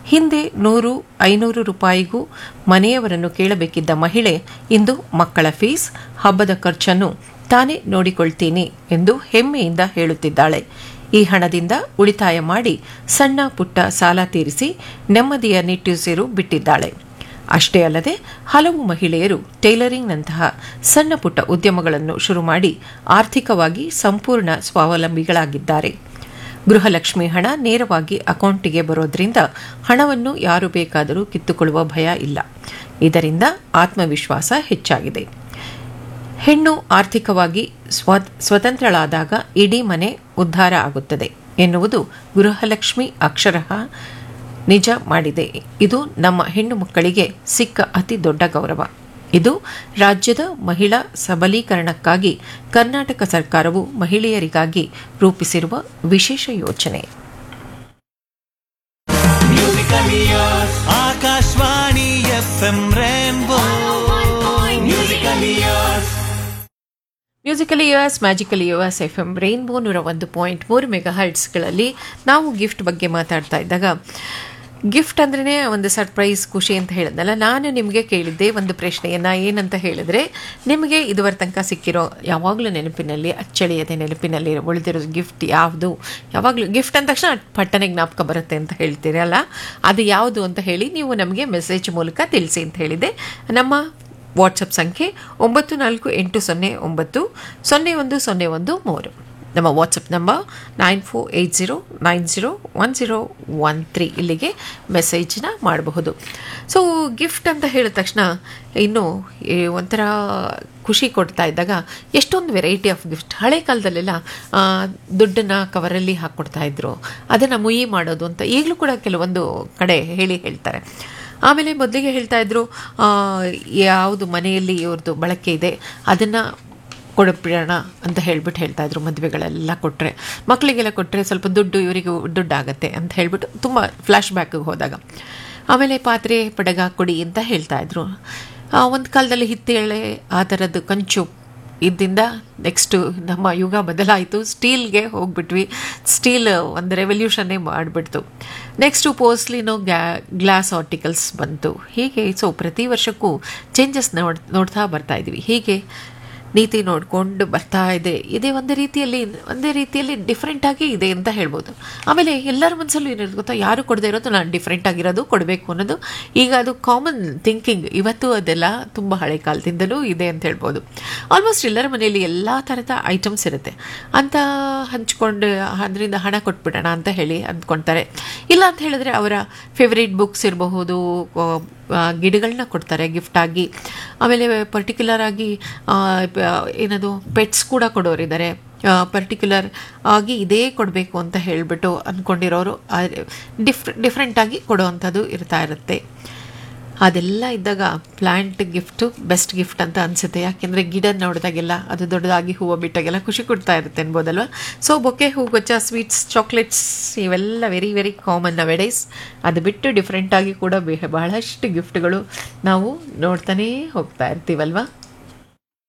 ಹಿಂದೆ ನೂರು ಐನೂರು ರೂಪಾಯಿಗೂ ಮನೆಯವರನ್ನು ಕೇಳಬೇಕಿದ್ದ ಮಹಿಳೆ ಇಂದು ಮಕ್ಕಳ ಫೀಸ್ ಹಬ್ಬದ ಖರ್ಚನ್ನು ತಾನೇ ನೋಡಿಕೊಳ್ತೀನಿ ಎಂದು ಹೆಮ್ಮೆಯಿಂದ ಹೇಳುತ್ತಿದ್ದಾಳೆ ಈ ಹಣದಿಂದ ಉಳಿತಾಯ ಮಾಡಿ ಸಣ್ಣ ಪುಟ್ಟ ಸಾಲ ತೀರಿಸಿ ನೆಮ್ಮದಿಯ ನಿಟ್ಟುಸಿರು ಬಿಟ್ಟಿದ್ದಾಳೆ ಅಷ್ಟೇ ಅಲ್ಲದೆ ಹಲವು ಮಹಿಳೆಯರು ಟೈಲರಿಂಗ್ನಂತಹ ಸಣ್ಣ ಪುಟ್ಟ ಉದ್ಯಮಗಳನ್ನು ಶುರು ಮಾಡಿ ಆರ್ಥಿಕವಾಗಿ ಸಂಪೂರ್ಣ ಸ್ವಾವಲಂಬಿಗಳಾಗಿದ್ದಾರೆ ಗೃಹಲಕ್ಷ್ಮಿ ಹಣ ನೇರವಾಗಿ ಅಕೌಂಟಿಗೆ ಬರೋದ್ರಿಂದ ಹಣವನ್ನು ಯಾರು ಬೇಕಾದರೂ ಕಿತ್ತುಕೊಳ್ಳುವ ಭಯ ಇಲ್ಲ ಇದರಿಂದ ಆತ್ಮವಿಶ್ವಾಸ ಹೆಚ್ಚಾಗಿದೆ ಹೆಣ್ಣು ಆರ್ಥಿಕವಾಗಿ ಸ್ವ ಸ್ವತಂತ್ರಳಾದಾಗ ಇಡೀ ಮನೆ ಉದ್ಧಾರ ಆಗುತ್ತದೆ ಎನ್ನುವುದು ಗೃಹಲಕ್ಷ್ಮಿ ಅಕ್ಷರಃ ನಿಜ ಮಾಡಿದೆ ಇದು ನಮ್ಮ ಹೆಣ್ಣು ಮಕ್ಕಳಿಗೆ ಸಿಕ್ಕ ಅತಿ ದೊಡ್ಡ ಗೌರವ ಇದು ರಾಜ್ಯದ ಮಹಿಳಾ ಸಬಲೀಕರಣಕ್ಕಾಗಿ ಕರ್ನಾಟಕ ಸರ್ಕಾರವು ಮಹಿಳೆಯರಿಗಾಗಿ ರೂಪಿಸಿರುವ ವಿಶೇಷ ಯೋಜನೆ Akashvani F M rainbow musical years musical years magical years F M rainbow ನೂರ ಒಂದು ಪಾಯಿಂಟ್ ಮೂರು ಮೆಗಾ ಹರ್ಟ್ಸ್ಗಳಲ್ಲಿ ನಾವು ಗಿಫ್ಟ್ ಬಗ್ಗೆ ಮಾತಾಡ್ತಾ ಇದ್ದಾಗ ಗಿಫ್ಟ್ ಅಂದ್ರೇ ಒಂದು ಸರ್ಪ್ರೈಸ್ ಖುಷಿ ಅಂತ ಹೇಳಿದ್ನಲ್ಲ ನಾನು ನಿಮಗೆ ಕೇಳಿದ್ದೆ ಒಂದು ಪ್ರಶ್ನೆಯನ್ನು ಏನಂತ ಹೇಳಿದ್ರೆ ನಿಮಗೆ ಇದುವರೆ ತನಕ ಸಿಕ್ಕಿರೋ ಯಾವಾಗಲೂ ನೆನಪಿನಲ್ಲಿ ಅಚ್ಚಳಿಯದೆ ನೆನಪಿನಲ್ಲಿ ಉಳಿದಿರೋ ಗಿಫ್ಟ್ ಯಾವುದು ಯಾವಾಗಲೂ ಗಿಫ್ಟ್ ಅಂದ ತಕ್ಷಣ ಪಟ್ಟನೆ ಜ್ಞಾಪಕ ಬರುತ್ತೆ ಅಂತ ಹೇಳ್ತೀರಲ್ಲ ಅದು ಯಾವುದು ಅಂತ ಹೇಳಿ ನೀವು ನಮಗೆ ಮೆಸೇಜ್ ಮೂಲಕ ತಿಳಿಸಿ ಅಂತ ಹೇಳಿದೆ ನಮ್ಮ ವಾಟ್ಸಪ್ ಸಂಖ್ಯೆ ಒಂಬತ್ತು ನಾಲ್ಕು ಎಂಟು ಸೊನ್ನೆ ಒಂಬತ್ತು ಸೊನ್ನೆ ಒಂದು ಸೊನ್ನೆ ಒಂದು ಮೂರು ನಮ್ಮ WhatsApp number nine four eight zero nine zero one zero one three ಇಲ್ಲಿಗೆ ಮೆಸೇಜ್ನ ಮಾಡಬಹುದು ಸೊ ಗಿಫ್ಟ್ ಅಂತ ಹೇಳಿದ ತಕ್ಷಣ ಇನ್ನು ಈ ಒಂಥರ ಖುಷಿ ಕೊಡ್ತಾ ಇದ್ದಾಗ ಎಷ್ಟೊಂದು ವೆರೈಟಿ ಆಫ್ ಗಿಫ್ಟ್ ಹಳೆ ಕಾಲದಲ್ಲೆಲ್ಲ ಆ, ದುಡ್ಡನ್ನು ಕವರಲ್ಲಿ ಹಾಕ್ಕೊಡ್ತಾ ಇದ್ರು ಅದನ್ನು ಮುಯಿ ಮಾಡೋದು ಅಂತ ಈಗಲೂ ಕೂಡ ಕೆಲವೊಂದು ಕಡೆ ಹೇಳಿ ಹೇಳ್ತಾರೆ ಆಮೇಲೆ ಮೊದಲಿಗೆ ಹೇಳ್ತಾ ಇದ್ರು ಆ, ಯಾವುದು ಮನೆಯಲ್ಲಿ ಇವ್ರದ್ದು ಬಳಕೆ ಇದೆ ಅದನ್ನು ಕೊಡಬಿಡೋಣ ಅಂತ ಹೇಳ್ಬಿಟ್ಟು ಹೇಳ್ತಾ ಇದ್ರು ಮದುವೆಗಳೆಲ್ಲ ಕೊಟ್ಟರೆ ಮಕ್ಕಳಿಗೆಲ್ಲ ಕೊಟ್ಟರೆ ಸ್ವಲ್ಪ ದುಡ್ಡು ಇವರಿಗೆ ದುಡ್ಡು ಆಗುತ್ತೆ ಅಂತ ಹೇಳ್ಬಿಟ್ಟು ತುಂಬ ಫ್ಲ್ಯಾಶ್ ಬ್ಯಾಕಿಗೆ ಹೋದಾಗ ಆಮೇಲೆ ಪಾತ್ರೆ ಪಡಗ ಕೊಡಿ ಅಂತ ಹೇಳ್ತಾ ಇದ್ರು ಒಂದು ಕಾಲದಲ್ಲಿ ಹಿತ್ತೇಳೆ ಆ ಥರದ್ದು ಕಂಚು ಇದ್ದಿಂದ ನೆಕ್ಸ್ಟು ನಮ್ಮ ಯುಗ ಬದಲಾಯಿತು ಸ್ಟೀಲ್ಗೆ ಹೋಗ್ಬಿಟ್ವಿ ಸ್ಟೀಲ್ ಒಂದು ರೆವಲ್ಯೂಷನ್ನೇ ಮಾಡಿಬಿಡ್ತು ನೆಕ್ಸ್ಟು ಪೋಸ್ಲಿನೋ ಗ್ಯಾ ಗ್ಲಾಸ್ ಆರ್ಟಿಕಲ್ಸ್ ಬಂತು ಹೀಗೆ ಸೊ ಪ್ರತಿ ವರ್ಷಕ್ಕೂ ಚೇಂಜಸ್ ನೋಡ್ ನೋಡ್ತಾ ಬರ್ತಾ ಇದ್ವಿ ಹೀಗೆ ನೀತಿ ನೋಡಿಕೊಂಡು ಬರ್ತಾ ಇದೆ ಇದೇ ಒಂದು ರೀತಿಯಲ್ಲಿ ಒಂದೇ ರೀತಿಯಲ್ಲಿ ಡಿಫ್ರೆಂಟ್ ಆಗಿ ಇದೆ ಅಂತ ಹೇಳ್ಬೋದು ಆಮೇಲೆ ಎಲ್ಲರ ಮನಸ್ಸಲ್ಲೂ ಏನಿರೋದು ಗೊತ್ತಾ ಯಾರು ಕೊಡದೇ ಇರೋದು ನಾನು ಡಿಫ್ರೆಂಟ್ ಆಗಿರೋದು ಕೊಡಬೇಕು ಅನ್ನೋದು ಈಗ ಅದು ಕಾಮನ್ ಥಿಂಕಿಂಗ್ ಇವತ್ತು ಅದೆಲ್ಲ ತುಂಬ ಹಳೆ ಕಾಲದಿಂದಲೂ ಇದೆ ಅಂತ ಹೇಳ್ಬೋದು ಆಲ್ಮೋಸ್ಟ್ ಎಲ್ಲರ ಮನೆಯಲ್ಲಿ ಎಲ್ಲ ಥರದ ಐಟಮ್ಸ್ ಇರುತ್ತೆ ಅಂತ ಹಂಚ್ಕೊಂಡು ಅದರಿಂದ ಹಣ ಕೊಟ್ಬಿಡೋಣ ಅಂತ ಹೇಳಿ ಅಂದ್ಕೊಳ್ತಾರೆ ಇಲ್ಲ ಅಂತ ಹೇಳಿದ್ರೆ ಅವರ ಫೇವ್ರೇಟ್ ಬುಕ್ಸ್ ಇರಬಹುದು ಗಿಡಗಳನ್ನ ಕೊಡ್ತಾರೆ ಗಿಫ್ಟ್ ಆಗಿ ಆಮೇಲೆ ಪರ್ಟಿಕ್ಯುಲರ್ ಆಗಿ ಆ, ಪ- ಏನದು ಪೆಟ್ಸ್ ಕೂಡ ಕೊಡೋರಿದ್ದಾರೆ ಪರ್ಟಿಕ್ಯುಲರ್ ಆಗಿ ಇದೇ ಕೊಡಬೇಕು ಅಂತ ಹೇಳಿಬಿಟ್ಟು ಅಂದ್ಕೊಂಡಿರೋರು ಡಿಫ್ ಡಿಫ್ರೆಂಟಾಗಿ ಕೊಡೋವಂಥದ್ದು ಇರ್ತಾ ಇರುತ್ತೆ ಅದೆಲ್ಲ ಇದ್ದಾಗ ಪ್ಲ್ಯಾಂಟ್ ಗಿಫ್ಟು ಬೆಸ್ಟ್ ಗಿಫ್ಟ್ ಅಂತ ಅನಿಸುತ್ತೆ ಯಾಕೆಂದರೆ ಗಿಡ ನೋಡಿದಾಗೆಲ್ಲ ಅದು ದೊಡ್ಡದಾಗಿ ಹೂವು ಬಿಟ್ಟಾಗೆಲ್ಲ ಖುಷಿ ಕೊಡ್ತಾ ಇರುತ್ತೆ ಅನ್ಬೋದಲ್ವ ಸೊ ಬೊಕ್ಕೆ ಹೂಗೊಚ್ಚ ಸ್ವೀಟ್ಸ್ ಚಾಕ್ಲೇಟ್ಸ್ ಇವೆಲ್ಲ ವೆರಿ ವೆರಿ ಕಾಮನ್ ನವೆಡೇಸ್ ಅದು ಬಿಟ್ಟು ಡಿಫ್ರೆಂಟಾಗಿ ಕೂಡ ಬೆ- ಬಹಳಷ್ಟು ಗಿಫ್ಟ್ಗಳು ನಾವು ನೋಡ್ತಾನೇ ಹೋಗ್ತಾ ಇರ್ತೀವಲ್ವಾ